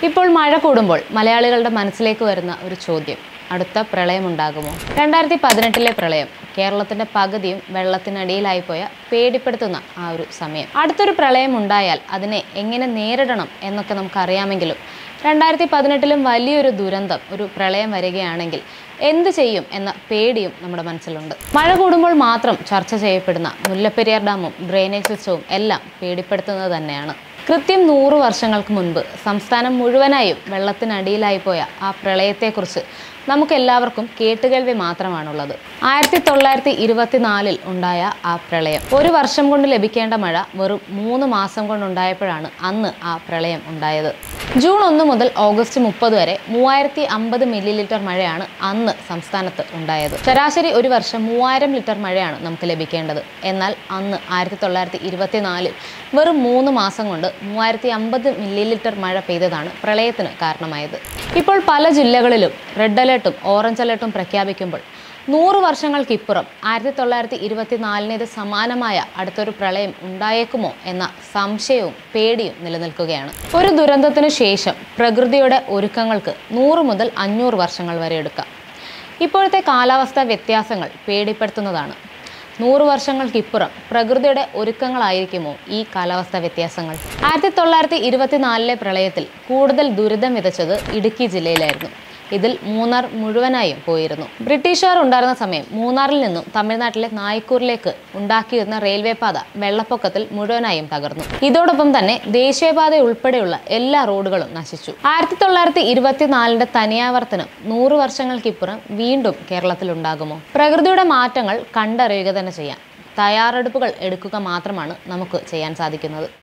ഇപ്പോൾ മഴ കൂടുമ്പോൾ മലയാളികളുടെ മനസ്സിലേക്ക് വരുന്ന ഒരു ചോദ്യം അടുത്ത പ്രളയമുണ്ടാകുമോ രണ്ടായിരത്തി പതിനെട്ടിലെ പ്രളയം കേരളത്തിന്റെ പകുതിയും വെള്ളത്തിനടിയിലായി പോയ പേടിപ്പെടുത്തുന്ന ആ ഒരു സമയം അടുത്തൊരു പ്രളയം ഉണ്ടായാൽ അതിനെ എങ്ങനെ നേരിടണം എന്നൊക്കെ നമുക്കറിയാമെങ്കിലും രണ്ടായിരത്തി പതിനെട്ടിലും വലിയൊരു ദുരന്തം ഒരു പ്രളയം വരികയാണെങ്കിൽ എന്ത് ചെയ്യും എന്ന പേടിയും നമ്മുടെ മനസ്സിലുണ്ട് മഴ കൂടുമ്പോൾ മാത്രം ചർച്ച ചെയ്യപ്പെടുന്ന മുല്ലപ്പെരിയാർ ഡാമും ഡ്രെയിനേജ് സിസ്റ്റവും എല്ലാം പേടിപ്പെടുത്തുന്നത് തന്നെയാണ് കൃത്യം നൂറ് വർഷങ്ങൾക്ക് മുൻപ് സംസ്ഥാനം മുഴുവനായും വെള്ളത്തിനടിയിലായി പോയ ആ പ്രളയത്തെക്കുറിച്ച് നമുക്ക് എല്ലാവർക്കും കേട്ടുകേൾവി മാത്രമാണുള്ളത് ആയിരത്തി തൊള്ളായിരത്തി ഇരുപത്തിനാലിൽ ഉണ്ടായ ആ പ്രളയം ഒരു വർഷം കൊണ്ട് ലഭിക്കേണ്ട മഴ വെറും മൂന്ന് മാസം കൊണ്ടുണ്ടായപ്പോഴാണ് അന്ന് ആ പ്രളയം ഉണ്ടായത് ജൂൺ ഒന്ന് മുതൽ ഓഗസ്റ്റ് മുപ്പത് വരെ മൂവായിരത്തി അമ്പത് മില്ലി ലിറ്റർ മഴയാണ് അന്ന് സംസ്ഥാനത്ത് ഉണ്ടായത് ശരാശരി ഒരു വർഷം മൂവായിരം ലിറ്റർ മഴയാണ് നമുക്ക് ലഭിക്കേണ്ടത് എന്നാൽ അന്ന് ആയിരത്തി തൊള്ളായിരത്തി ഇരുപത്തിനാലിൽ വെറും മൂന്ന് മാസം കൊണ്ട് മൂവായിരത്തി അമ്പത് മില്ലി ലിറ്റർ മഴ പെയ്തതാണ് പ്രളയത്തിന് കാരണമായത് ഇപ്പോൾ പല ജില്ലകളിലും റെഡ് അലേർട്ടും ഓറഞ്ച് അലേർട്ടും പ്രഖ്യാപിക്കുമ്പോൾ നൂറ് വർഷങ്ങൾക്കിപ്പുറം ആയിരത്തി തൊള്ളായിരത്തി ഇരുപത്തിനാലിന് ഇത് സമാനമായ അടുത്തൊരു പ്രളയം ഉണ്ടായേക്കുമോ എന്ന സംശയവും പേടിയും നിലനിൽക്കുകയാണ് ഒരു ദുരന്തത്തിനു ശേഷം പ്രകൃതിയുടെ ഒരുക്കങ്ങൾക്ക് നൂറ് മുതൽ അഞ്ഞൂറ് വർഷങ്ങൾ വരെ എടുക്കാം ഇപ്പോഴത്തെ കാലാവസ്ഥാ വ്യത്യാസങ്ങൾ പേടിപ്പെടുത്തുന്നതാണ് നൂറ് വർഷങ്ങൾക്കിപ്പുറം പ്രകൃതിയുടെ ഒരുക്കങ്ങളായിരിക്കുമോ ഈ കാലാവസ്ഥാ വ്യത്യാസങ്ങൾ ആയിരത്തി തൊള്ളായിരത്തി ഇരുപത്തിനാലിലെ പ്രളയത്തിൽ കൂടുതൽ ദുരിതം വിതച്ചത് ഇടുക്കി ജില്ലയിലായിരുന്നു ഇതിൽ മൂന്നാർ മുഴുവനായും പോയിരുന്നു ബ്രിട്ടീഷുകാർ ഉണ്ടായിരുന്ന സമയം മൂന്നാറിൽ നിന്നും തമിഴ്നാട്ടിലെ നായ്ക്കൂറിലേക്ക് ഉണ്ടാക്കിയിരുന്ന റെയിൽവേ പാത വെള്ളപ്പൊക്കത്തിൽ മുഴുവനായും തകർന്നു ഇതോടൊപ്പം തന്നെ ദേശീയപാത ഉൾപ്പെടെയുള്ള എല്ലാ റോഡുകളും നശിച്ചു ആയിരത്തി തൊള്ളായിരത്തി ഇരുപത്തിനാലിന്റെ തനിയാവർത്തനം നൂറ് വർഷങ്ങൾക്കിപ്പുറം വീണ്ടും കേരളത്തിൽ ഉണ്ടാകുമോ പ്രകൃതിയുടെ മാറ്റങ്ങൾ കണ്ടറിയുക തന്നെ ചെയ്യാം തയ്യാറെടുപ്പുകൾ എടുക്കുക മാത്രമാണ് നമുക്ക് ചെയ്യാൻ സാധിക്കുന്നത്